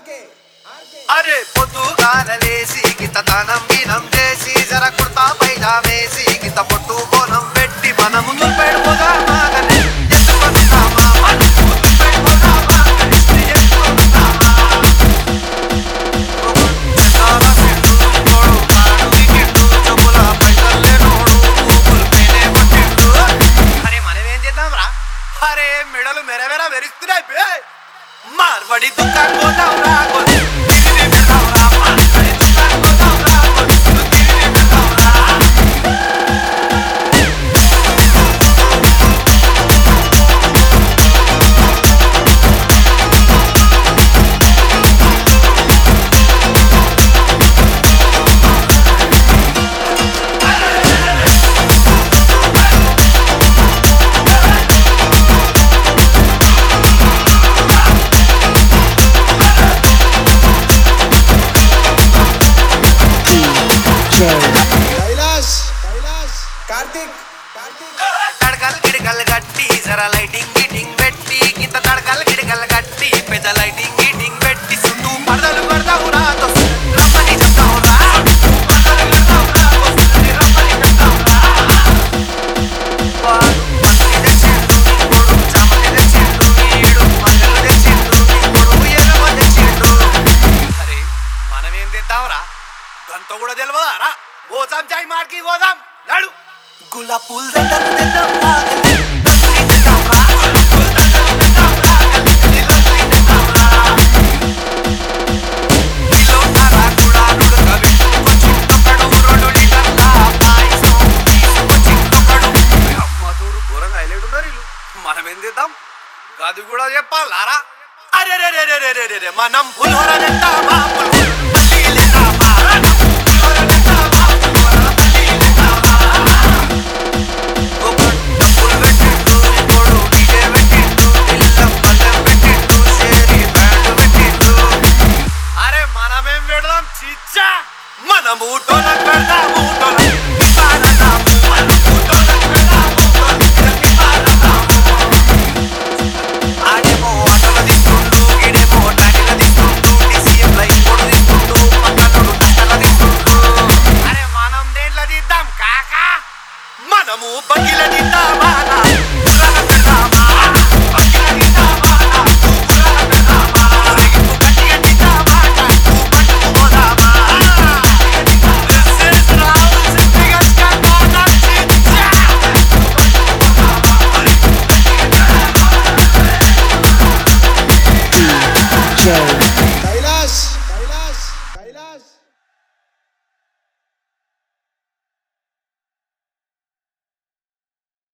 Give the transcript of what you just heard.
అరే పొద్దుగాల లేసి గిత దానం గినం చేసి జర కుర్తా పైజామేసి గిత పొట్టు బోనం పెట్టి మనము దుప్పెడుకోగా మాగని ఎత్తుకొనుతామా మనము దుప్పెడుకోగా మాగని ఎత్తుకొనుతామా చెన్నాల చెట్టు తోడు కాడుకి కిట్టు చెప్పుల పైసల్లే నోడు ఊపులు పేనే కొట్టిండు అరే మనమేం చేద్దాం రా అరే మెడలు మెరమెర మెరుస్తున్నాయి బే మార్వడి దుకాన్ పోతాం రా కొద్ది తిరిగి పెడతాం రా మార్వడి దుకాన్ పోతాం రా కొద్ది తిరిగి పెడతాం రా కైలాష్ కైలాష్ కార్తిక్ కార్తిక్ తడకలు గిడకలు కట్టి జర లైటింగ్ గిటింగ్ పెట్టి కింద తడకలు గిడకలు కట్టి పెద్ద లైటింగ్ గిటింగ్ పెట్టి చుట్టూ పడదలు పడతావు రా రమ్మని చెప్తావు రా పడదలు పెడతావు రా వస్తుందని రమ్మని చెప్తావు రా వాడు మంది తెచ్చిండు ఇంకోడు చామతి తెచ్చిండు వీడు మల్లెలు తెచ్చిండు ఇంకోడు ఎర్రవ తెచ్చిండు అరే మనమేం తెద్దాంరా గంత కూడా తెలియదా రా పోదాం చాయ్ మార్కి పోదాం నడు గులాబ్ పూలు దండలు తెద్దాం ఆగండి. రంగులు తెద్దాం రా. పూల దండలు తెద్దాం రా. ఆగండి. రంగులు తెద్దాం రా. కిలో నర కూడా నుడకబెట్టుకొచ్చిందొకడు. రెండు లీటర్ల పాయసం తీసుకొచ్చిందొకడు. అమ్మ తోడు ఘోరంగా హైలైట్ ఉన్నారు వీళ్ళు. మనం ఏం చేద్దాం అది కూడా చెప్పాలారా అరే రే రే రే రే రే రే రే మనం పులిహోర తెద్దామా పులిహోర పల్లీలు తెద్దామా మనం పులిహోర తెద్దామా పులిహోర పల్లీలు తెద్దామా ఒకడు డబ్బులు పెట్టిండు ఇంకోడు డీజే పెట్టిండు పిల్లం పల్లెం పెట్టిండు షేరీ బ్యాండ్ పెట్టిండు అరే మనమేం పెడదాం చిచ్చా మనము టోలకు పెడదాము టోలకు ఇవ్వాలన్నాము మనము టోలకు పెడదాము టోలకు ఇవ్వాలన్నాము ఆడేమో ఆటోల తీసుకుంటూ ఈడేమో ట్రాక్టర్ల తీసుకుంటూ టీసీఎం లైఫ్ కూడా తీసుకుంటూ పక్కనోడు కష్టాల తీసుకుంటూ అరే మనం దేంట్లో తీద్దాం కాకా మనము బగ్గిల తీద్దామా నా? గుర్రాల పెడదామా? బగ్గిల తీద్దామా నా? గుర్రాల పెడదామా? ఊరేగింపు గట్టిగా తీద్దామా నా? పట్టుకు పోదామా? This is Rahul Sindigas ka Nana Chicha. DJ